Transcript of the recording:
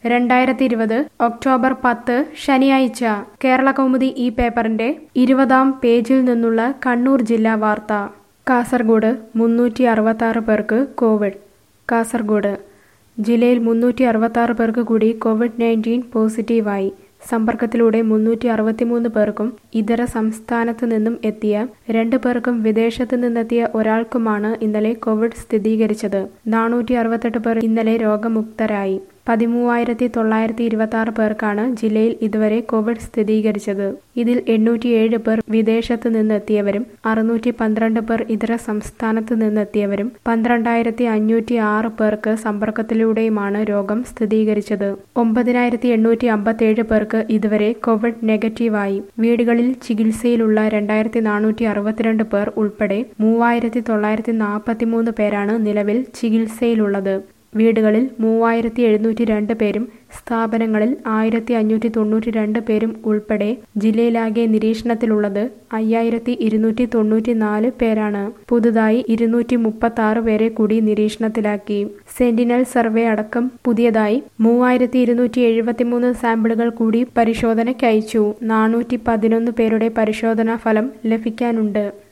രണ്ടായിരത്തി ഇരുപത് ഒക്ടോബർ പത്ത് ശനിയാഴ്ച കേരള കൗമുദി ഈ പേപ്പറിന്റെ ഇരുപതാം പേജിൽ നിന്നുള്ള കണ്ണൂർ ജില്ലാ വാർത്ത കാസർഗോഡ് മുന്നൂറ്റി അറുപത്തി പേർക്ക് കോവിഡ് കാസർഗോഡ് ജില്ലയിൽ മുന്നൂറ്റി അറുപത്തി പേർക്ക് കൂടി കോവിഡ് നയൻറ്റീൻ പോസിറ്റീവായി സമ്പർക്കത്തിലൂടെ മുന്നൂറ്റി അറുപത്തിമൂന്ന് പേർക്കും ഇതര സംസ്ഥാനത്ത് നിന്നും എത്തിയ രണ്ട് പേർക്കും വിദേശത്ത് നിന്നെത്തിയ ഒരാൾക്കുമാണ് ഇന്നലെ കോവിഡ് സ്ഥിരീകരിച്ചത് നാനൂറ്റി അറുപത്തെട്ട് പേർ ഇന്നലെ രോഗമുക്തരായി പതിമൂവായിരത്തി തൊള്ളായിരത്തി ഇരുപത്തി ആറ് പേർക്കാണ് ജില്ലയിൽ ഇതുവരെ കോവിഡ് സ്ഥിരീകരിച്ചത് ഇതിൽ എണ്ണൂറ്റിയേഴ് പേർ വിദേശത്ത് നിന്നെത്തിയവരും അറുന്നൂറ്റി പന്ത്രണ്ട് പേർ ഇതര സംസ്ഥാനത്ത് നിന്നെത്തിയവരും പന്ത്രണ്ടായിരത്തി അഞ്ഞൂറ്റി ആറ് പേർക്ക് സമ്പർക്കത്തിലൂടെയുമാണ് രോഗം സ്ഥിരീകരിച്ചത് ഒമ്പതിനായിരത്തി എണ്ണൂറ്റി അമ്പത്തിയേഴ് പേർക്ക് ഇതുവരെ കോവിഡ് നെഗറ്റീവായി വീടുകളിൽ ചികിത്സയിലുള്ള രണ്ടായിരത്തി നാനൂറ്റി അറുപത്തിരണ്ട് പേർ ഉൾപ്പെടെ മൂവായിരത്തി തൊള്ളായിരത്തി നാൽപ്പത്തിമൂന്ന് പേരാണ് നിലവിൽ ചികിത്സയിലുള്ളത് വീടുകളിൽ മൂവായിരത്തി എഴുന്നൂറ്റി രണ്ട് പേരും സ്ഥാപനങ്ങളിൽ ആയിരത്തി അഞ്ഞൂറ്റി തൊണ്ണൂറ്റി രണ്ട് പേരും ഉൾപ്പെടെ ജില്ലയിലാകെ നിരീക്ഷണത്തിലുള്ളത് അയ്യായിരത്തി ഇരുന്നൂറ്റി തൊണ്ണൂറ്റി നാല് പേരാണ് പുതുതായി ഇരുന്നൂറ്റി മുപ്പത്തി ആറ് പേരെ കൂടി നിരീക്ഷണത്തിലാക്കി സെന്റിനൽ സർവേ അടക്കം പുതിയതായി മൂവായിരത്തി ഇരുന്നൂറ്റി എഴുപത്തിമൂന്ന് സാമ്പിളുകൾ കൂടി പരിശോധനയ്ക്കയച്ചു നാനൂറ്റി പതിനൊന്ന് പേരുടെ പരിശോധനാ ഫലം ലഭിക്കാനുണ്ട്